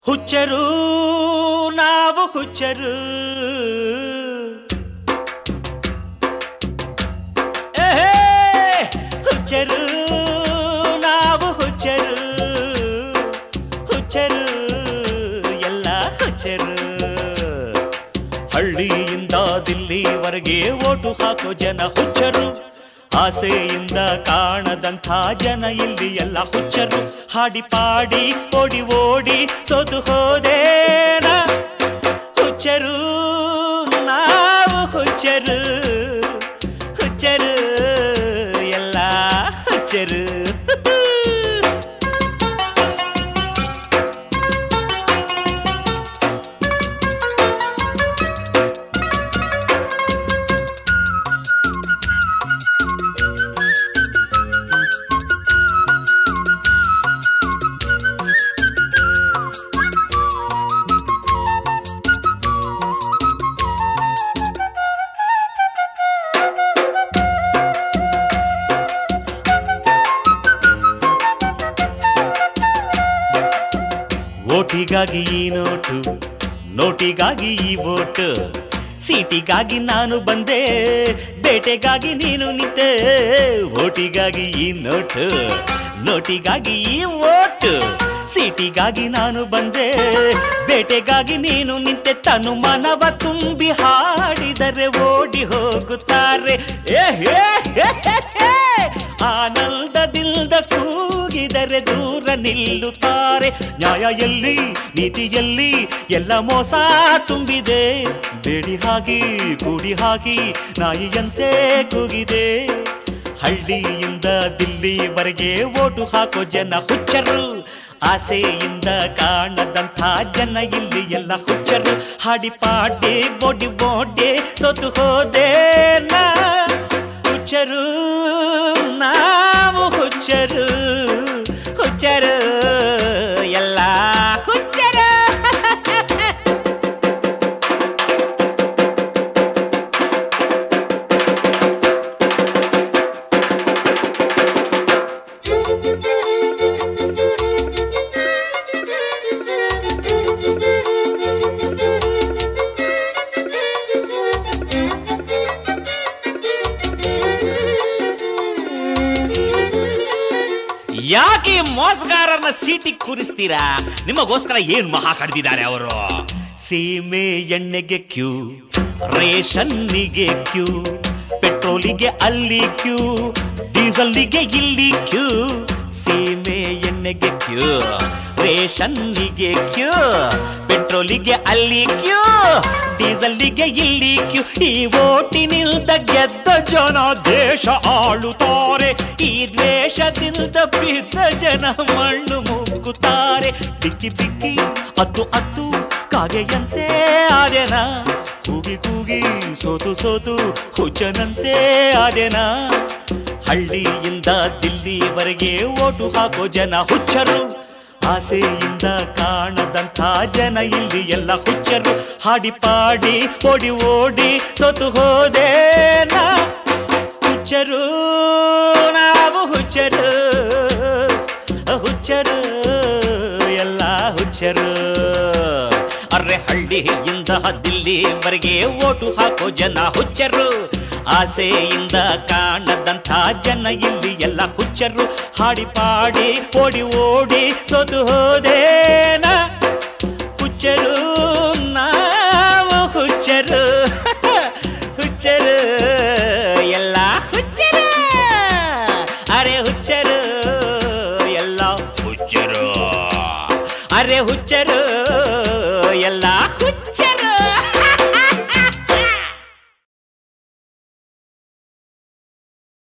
ಹುಚ್ಚರು ನಾವು ಹುಚ್ಚರು ಏಹೇ! ಹುಚ್ಚರು ನಾವು ಹುಚ್ಚರು ಹುಚ್ಚರು ಎಲ್ಲ ಹುಚ್ಚರು ಹಳ್ಳಿಯಿಂದ ದಿಲ್ಲಿವರೆಗೆ ಓಟು ಹಾಕೋ ಜನ ಹುಚ್ಚರು ಆಸೆಯಿಂದ ಕಾಣದಂಥ ಜನ ಇಲ್ಲಿ ಎಲ್ಲ ಹುಚ್ಚರು ಹಾಡಿ ಪಾಡಿ ಓಡಿ ಓಡಿ ಸೋತು ಹೋದೇನ ಹುಚ್ಚರು ನಾವು ಹುಚ್ಚರು ಹುಚ್ಚರು ಎಲ್ಲ ಹುಚ್ಚರು ಓಟಿಗಾಗಿ ಈ ನೋಟು ನೋಟಿಗಾಗಿ ಈ ಓಟು ಸೀಟಿಗಾಗಿ ನಾನು ಬಂದೆ ಬೇಟೆಗಾಗಿ ನೀನು ನಿಂತೆ ಓಟಿಗಾಗಿ ಈ ನೋಟು ನೋಟಿಗಾಗಿ ಈ ಓಟು ಸೀಟಿಗಾಗಿ ನಾನು ಬಂದೆ ಬೇಟೆಗಾಗಿ ನೀನು ನಿಂತೆ ತನು ಮನವ ತುಂಬಿ ಹಾಡಿದರೆ ಓಡಿ ಹೋಗುತ್ತಾರೆ ಏ ಹೇ ಹೇ ಹೇ ಹೇ. ಆನಂದದಿಂದ ಕೂಗಿದರೆ ದೂರ ನಿಲ್ಲುತ್ತಾರೆ ನ್ಯಾಯ ಎಲ್ಲಿ ನೀತಿಯಲ್ಲಿ ಎಲ್ಲ ಮೋಸ ತುಂಬಿದೆ ಬೇಡಿ ಹಾಕಿ ಕೂಡಿ ಹಾಕಿ ನಾಯಿಯಂತೆ ಕೂಗಿದೆ ಹಳ್ಳಿಯಿಂದ ದಿಲ್ಲಿವರೆಗೆ ಓಟು ಹಾಕೋ ಜನ ಹುಚ್ಚರು ಆಸೆಯಿಂದ ಕಾಣದಂಥ ಜನ ಇಲ್ಲಿ ಎಲ್ಲ ಹುಚ್ಚರು ಹಾಡಿ ಪಾಡಿ ಬೋಡಿ ಬೋಡಿ ಸೋತು ಹೋದೇನಾ ಹುಚ್ಚರು ನಾವು ಹುಚ್ಚರು ಹುಚ್ಚರು ಎಲ್ಲ ಹುಚ್ಚರು ಯಾಕೆ ಈ ಮೋಸಗಾರನ ಸೀಟಿಗೆ ಕೂರಿಸ್ತೀರಾ ನಿಮಗೋಸ್ಕರ ಏನ್ ಮಹಾ ಕಡ್ದಿದ್ದಾರೆ ಅವರು ಸೀಮೆ ಎಣ್ಣೆಗೆ ಕ್ಯೂ ರೇಷನ್ನಿಗೆ ಕ್ಯೂ ಪೆಟ್ರೋಲಿಗೆ ಅಲ್ಲಿ ಕ್ಯೂ ಡೀಸೆಲ್ಗೆ ಇಲ್ಲಿ ಕ್ಯೂ ಸೀಮೆ ಎಣ್ಣೆಗೆ ಕ್ಯೂ ರೇಷನ್ನಿಗೆ ಕ್ಯೂ ಪೆಟ್ರೋಲಿಗೆ ಅಲ್ಲಿ ಕ್ಯೂ ಡೀಸೆಲ್ಗೆ ಇಲ್ಲಿ ಕ್ಯೂ ಈ ಓಟಿನಿಂದ ಗೆದ್ದ ಜನ ದೇಶ ಆಳುತ್ತಾರೆ ಈ ದ್ವೇಷದಿಂದ ಬಿದ್ದ ಜನ ಮಣ್ಣು ಮುಕ್ಕುತ್ತಾರೆ ಬಿಕ್ಕಿ ಬಿಕ್ಕಿ ಅತ್ತು ಅತ್ತು ಕಾಗೆಯಂತೆ ಆದೆನ ಕೂಗಿ ಕೂಗಿ ಸೋತು ಸೋತು ಹುಚ್ಚನಂತೆ ಆದೆನ ಹಳ್ಳಿಯಿಂದ ದಿಲ್ಲಿವರೆಗೆ ಓಟು ಹಾಕೋ ಜನ ಹುಚ್ಚರು ಆಸೆಯಿಂದ ಕಾಣದಂಥ ಜನ ಇಲ್ಲಿ ಎಲ್ಲ ಹುಚ್ಚರು ಹಾಡಿ ಪಾಡಿ ಓಡಿ ಓಡಿ ಸೋತು ಹೋದೇನಾ ಹುಚ್ಚರು ನಾವು ಹುಚ್ಚರು ಹುಚ್ಚರು ಎಲ್ಲ ಹುಚ್ಚರು ಅರೆ ಹಳ್ಳಿಯಿಂದ ದಿಲ್ಲಿವರೆಗೆ ಓಟು ಹಾಕೋ ಜನ ಹುಚ್ಚರು ಆಸೆಯಿಂದ ಕಾಣದಂಥ ಜನ ಇಲ್ಲಿ ಎಲ್ಲ ಹುಚ್ಚರು ಹಾಡಿ ಪಾಡಿ ಓಡಿ ಓಡಿ ಸೋತು ಹೋದೇನಾ ಹುಚ್ಚರು ನಾವು ಹುಚ್ಚರು ಹುಚ್ಚರು ಎಲ್ಲ ಹುಚ್ಚರು ಅರೆ ಹುಚ್ಚರು ಎಲ್ಲ ಹುಚ್ಚರು ಅರೆ ಹುಚ್ಚರು ಎಲ್ಲ ಹುಚ್ಚರು